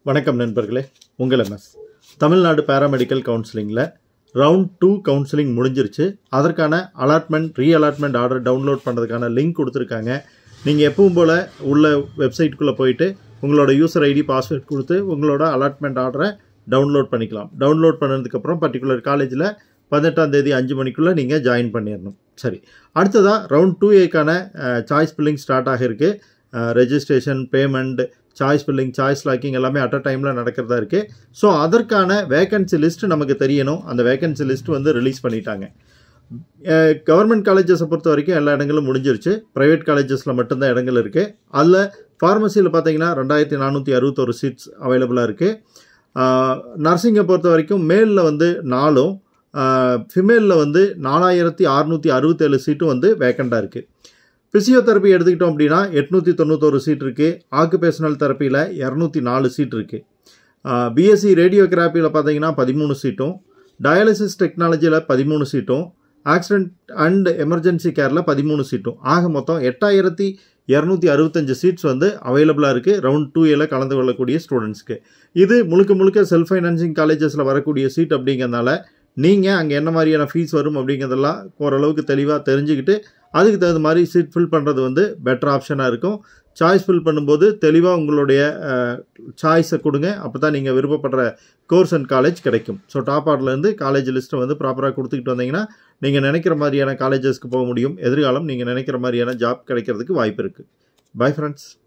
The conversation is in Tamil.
வணக்கம் நண்பர்களே உங்கள் எம்எஸ் தமிழ்நாடு பேராமெடிக்கல் கவுன்சிலிங்கில் ரவுண்ட் டூ கவுன்சிலிங் முடிஞ்சிருச்சு அதற்கான allotment re allotment order download பண்ணுறதுக்கான லிங்க் கொடுத்துருக்காங்க நீங்கள் எப்பவும் போல் உள்ள வெப்சைட்டுக்குள்ளே போயிட்டு உங்களோட யூசர் ஐடி பாஸ்வேர்ட் கொடுத்து உங்களோட அலாட்மெண்ட் ஆர்டரை டவுன்லோட் பண்ணிக்கலாம் டவுன்லோட் பண்ணதுக்கப்புறம் பர்டிகுலர் காலேஜில் பதினெட்டாம் தேதி அஞ்சு மணிக்குள்ளே நீங்கள் ஜாயின் பண்ணிடணும் சரி அடுத்ததாக ரவுண்ட் டூ ஏக்கான சாய்ஸ் ஃபில்லிங் ஸ்டார்ட் ஆகிருக்கு registration payment choice filling choice locking எல்லாமே அட் அ டைமில் நடக்கிறதா இருக்குது ஸோ அதற்கான வேகன்சி லிஸ்ட் நமக்கு தெரியணும் அந்த வேகன்சி லிஸ்ட் வந்து ரிலீஸ் பண்ணிட்டாங்க கவர்மெண்ட் காலேஜஸை பொறுத்த வரைக்கும் எல்லா இடங்களும் முடிஞ்சிருச்சு ப்ரைவேட் காலேஜஸில் மட்டும்தான் இடங்கள் இருக்குது அதில் ஃபார்மசியில் பார்த்தீங்கன்னா ரெண்டாயிரத்தி நானூற்றி அறுபத்தொரு சீட்ஸ் அவைலபிளாக இருக்குது நர்சிங்கை பொறுத்த வரைக்கும் மேலில் வந்து நாலும் ஃபிமேலில் வந்து நாலாயிரத்தி அறுநூற்றி அறுபத்தேழு சீட்டும் வந்து வேக்கண்டாக இருக்குது ஃபிசியோதெரப்பி எடுத்துக்கிட்டோம் அப்படின்னா எட்நூற்றி தொண்ணூத்தொரு சீட் இருக்குது ஆக்குபேஷனல் தெரப்பியில் இரநூத்தி நாலு சீட் இருக்குது பிஎஸ்சி ரேடியோகிராஃபியில் பார்த்தீங்கன்னா பதிமூணு சீட்டும் டயாலிசிஸ் டெக்னாலஜியில் பதிமூணு சீட்டும் ஆக்சிடென்ட் அண்ட் எமர்ஜென்சி கேரில் பதிமூணு சீட்டும் ஆக மொத்தம் எட்டாயிரத்தி இரநூத்தி அறுபத்தஞ்சு சீட்ஸ் வந்து அவைலபிளாக இருக்குது ரவுண்ட் டூ ஏல கலந்து கொள்ளக்கூடிய ஸ்டூடெண்ட்ஸ்க்கு இது முழுக்க முழுக்க செல்ஃப் ஃபைனான்சிங் காலேஜஸில் வரக்கூடிய சீட் அப்படிங்கிறதுனால நீங்கள் அங்கே என்ன மாதிரியான ஃபீஸ் வரும் அப்படிங்கிறதெல்லாம் ஓரளவுக்கு தெளிவாக தெரிஞ்சுக்கிட்டு அதுக்கு தகுந்த மாதிரி சீட் ஃபில் பண்ணுறது வந்து பெட்டர் ஆப்ஷனாக இருக்கும் சாய்ஸ் ஃபில் பண்ணும்போது தெளிவாக உங்களுடைய சாய்ஸை கொடுங்க அப்போ தான் நீங்கள் விருப்பப்படுற கோர்ஸ் அண்ட் காலேஜ் கிடைக்கும் ஸோ டாப் ஆர்ட்லேருந்து காலேஜ் லிஸ்ட்டை வந்து ப்ராப்பராக கொடுத்துக்கிட்டு வந்தீங்கன்னா நீங்கள் நினைக்கிற மாதிரியான காலேஜஸ்க்கு போக முடியும் எதிர்காலம் நீங்கள் நினைக்கிற மாதிரியான ஜாப் கிடைக்கிறதுக்கு வாய்ப்பு இருக்குது பை ஃப்ரெண்ட்ஸ்